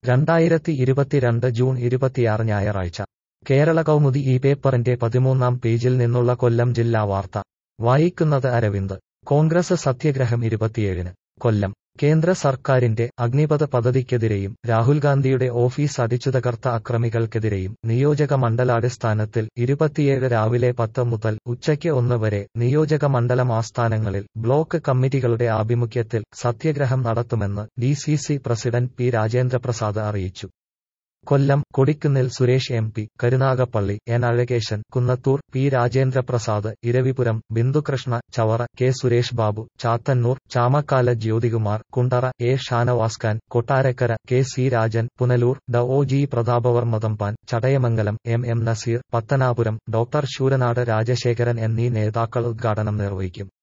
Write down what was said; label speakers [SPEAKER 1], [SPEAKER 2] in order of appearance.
[SPEAKER 1] രണ്ടായിരത്തി ഇരുപത്തിരണ്ട് ജൂൺ ഇരുപത്തിയാറ് ഞായറാഴ്ച കേരള കൗമുദി ഈ പേപ്പറിന്റെ പതിമൂന്നാം പേജിൽ നിന്നുള്ള കൊല്ലം ജില്ലാ വാർത്ത വായിക്കുന്നത് അരവിന്ദ് കോൺഗ്രസ് സത്യഗ്രഹം ഇരുപത്തിയേഴിന് കൊല്ലം കേന്ദ്ര സർക്കാരിന്റെ അഗ്നിപഥ പദ്ധതിക്കെതിരെയും രാഹുൽ ഗാന്ധിയുടെ ഓഫീസ് അടിച്ചുതകർത്ത അക്രമികൾക്കെതിരെയും നിയോജക മണ്ഡലാടിസ്ഥാനത്തിൽ ഇരുപത്തിയേഴ് രാവിലെ പത്ത് മുതൽ ഉച്ചയ്ക്ക് ഒന്ന് വരെ നിയോജക മണ്ഡലം ആസ്ഥാനങ്ങളിൽ ബ്ലോക്ക് കമ്മിറ്റികളുടെ ആഭിമുഖ്യത്തിൽ സത്യഗ്രഹം നടത്തുമെന്ന് D C C president P Rajendraprasad അറിയിച്ചു Kollam Kodikunnil Suresh M P Karunagappally N Azhakesan Kunnathur P Rajendraprasad Eravipuram Bindukrishna Chavara K Suresh Babu Chathannoor Chamakkala Jyothikumar Kundara A Shanavas Khan Kottarakkara K C Rajan Punalur ഡ ഒ G Prathapavarma Thampan Chadayamangalam M M Naseer Pathanapuram doctor Sooranad Rajasekharan എന്നീ നേതാക്കൾ ഉദ്ഘാടനം നിർവഹിക്കും